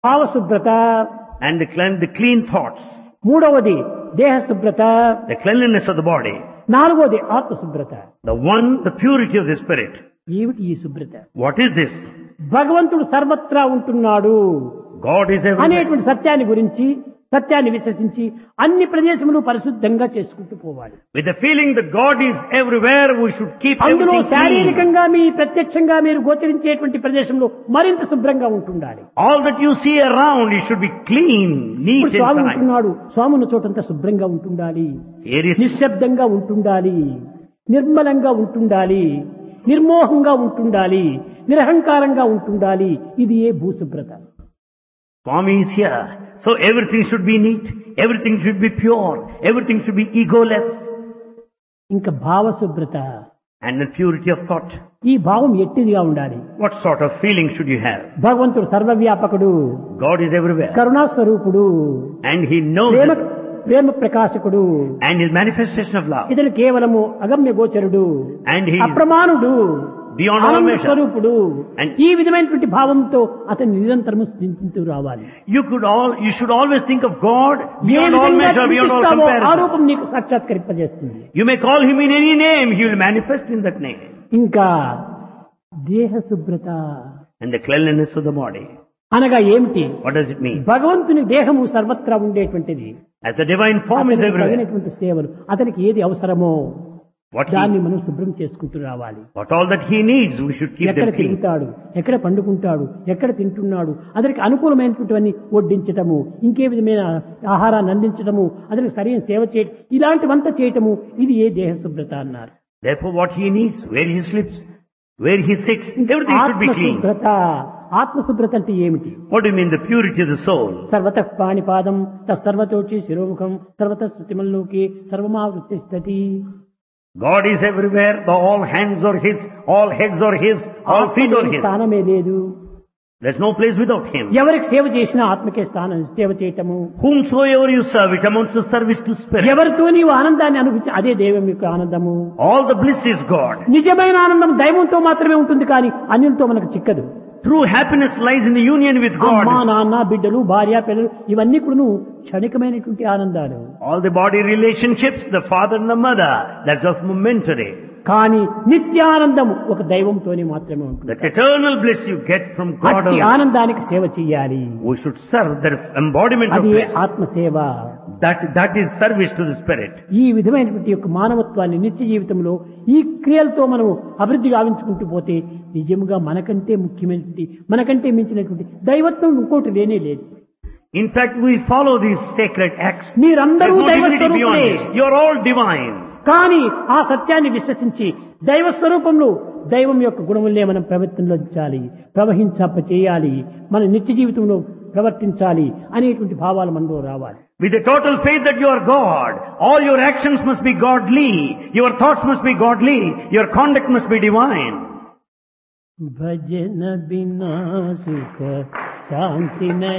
భావశుభ్రత and the, clean, the clean thoughts, మూడవది దేహ శుభ్రత the cleanliness of the body, నాలుగవది ఆత్మశుభ్రత the one, the purity of the spirit. ఏమిటి ఈ శుభ్రత What is this? భగవంతుడు సర్వత్రా ఉంటున్నాడు God is everywhere. అనేటువంటి సత్యాన్ని గురించి సత్యాన్ని విశ్వసించి అన్ని ప్రదేశములు పరిశుద్ధంగా చేసుకుంటూ పోవాలి With the feeling that God is everywhere, we should keep అందులో everything clean. శారీరకంగా మీ ప్రత్యక్షంగా మీరు గోచరించేటువంటి ప్రదేశంలో మరింత శుభ్రంగా ఉంటుండాలి All that you see around, it should be clean, neat ఇప్పుడు స్వామి and tidy. ఉంటున్నాడు స్వామి ఉన్న చోటంతా శుభ్రంగా ఉంటుండాలి Here is నిశ్శబ్దంగా ఉంటుండాలి నిర్మలంగా ఉంటుండాలి నిర్మోహంగా ఉంటుండాలి నిరహంకారంగా ఉంటుండాలి ఇది ఏ భూశుభ్రత Swami is here. So everything should be neat, everything should be pure, everything should be egoless, ఇంకా భావశుభ్రత and the purity of thought. ఈ భావం ఎట్టిదిగా ఉండాలి What sort of feeling should you have? భగవంతుడు సర్వవ్యాపకుడు God is everywhere. కరుణా స్వరూపుడు And He knows Prema it. Prema ప్రకాశకుడు And His manifestation of love. ఇతను కేవలము అగమ్య గోచరుడు And He is అప్రమాణుడు beyond all ఆనంద measure. స్వరూపుడు And- ఈ విధమైనటువంటి భావంతో అతను నిరంతరము స్థితించు రావాలి You could all, you should always think of God A beyond all విధంగా measure, beyond all చింతిస్తావో ఆ comparison. రూపం నీకు సాక్షాత్కరింపజేస్తుంది You may call Him in any name, He will manifest in that name. ఇంకా దేహ శుభ్రత And the cleanliness of the body. అనగా ఏమిటి What does it mean? భగవంతుని దేహము సర్వత్రా ఉండేటువంటిది As the divine form is అతనికి everywhere. తగినటువంటి సేవలు అతనికి ఏది అవసరమో What, దాన్ని he, మనం శుభ్రం చేసుకుంటూ రావాలి what all that He needs, we should keep ఎక్కడ them clean. తిరుగుతాడు ఎక్కడ పండుకుంటాడు ఎక్కడ తింటున్నాడు అతనికి అనుకూలమైనటువంటివన్నీ వడ్డించటము ఇంకే విధమైన ఆహారాన్ని అందించటము అతనికి సరైన సేవ చేయటం ఇలాంటివంతా చేయటము ఇది ఏ దేహ శుభ్రత అన్నారు Therefore, what He needs, where He sleeps, where He sits, everything should be clean. ఆత్మశుభ్రత ఆత్మశుభ్రత అంటే ఏమిటి What do you mean, the purity of the soul? సర్వత పాణిపాదం తత్సర్వతోచి శిరోముఖం సర్వత శృతిమల్లోకి సర్వమావృత్తి స్థితి God is everywhere, the all hands are His, all heads are His, all feet are ఆత్మలేని His. స్థానమే లేదు There's no place without Him. ఎవరికి సేవ చేసినా ఆత్మకే స్థానం సేవ చేయటము Whomsoever you serve, it amounts to service to spirit. ఎవరితో నీవు ఆనందాన్ని అనుభవించి అదే దైవం యొక్క ఆనందము All the bliss is God. నిజమైన ఆనందం దైవంతో మాత్రమే ఉంటుంది కానీ అన్యులతో మనకు చిక్కదు True happiness lies in the union with అమ్మా God. నాన్న బిడ్డలు భార్య పిల్లలు ఇవన్నీ కూడా క్షణికమైనటువంటి ఆనందాలు All the body relationships, the father and the mother, that's just momentary. కానీ నిత్యానందము ఒక దైవంతోనే మాత్రమే ఉంటుంది That eternal bliss you get from God అట్టి alone. ఆనందానికి సేవ చెయ్యాలి We should serve the embodiment of అది bliss. ఆత్మసేవ That, that is service to the spirit. ఈ విధమైనటువంటి యొక్క మానవత్వాన్ని నిత్య జీవితంలో ఈ క్రియలతో మనం అభివృద్ధి గావించుకుంటూ పోతే నిజముగా మనకంటే ముఖ్యమైనటువంటి మనకంటే మించినటువంటి దైవత్వం ఇంకోటి లేనే లేదు In fact, we follow these sacred acts. మీరందరూ There's no దైవ divinity beyond స్వరూపులే this. You're all divine. కానీ ఆ సత్యాన్ని విశ్వసించి దైవ స్వరూపంలో దైవం యొక్క గుణములనే మనం ప్రవర్తించాలి ప్రవహించప్ప చేయాలి మన నిత్య జీవితంలో ప్రవర్తించాలి అనేటువంటి భావాలు మనలో రావాలి With a total faith that you are God, all your actions must be godly, your thoughts must be godly, your conduct must be divine. భజన బినా సుఖ శాంతి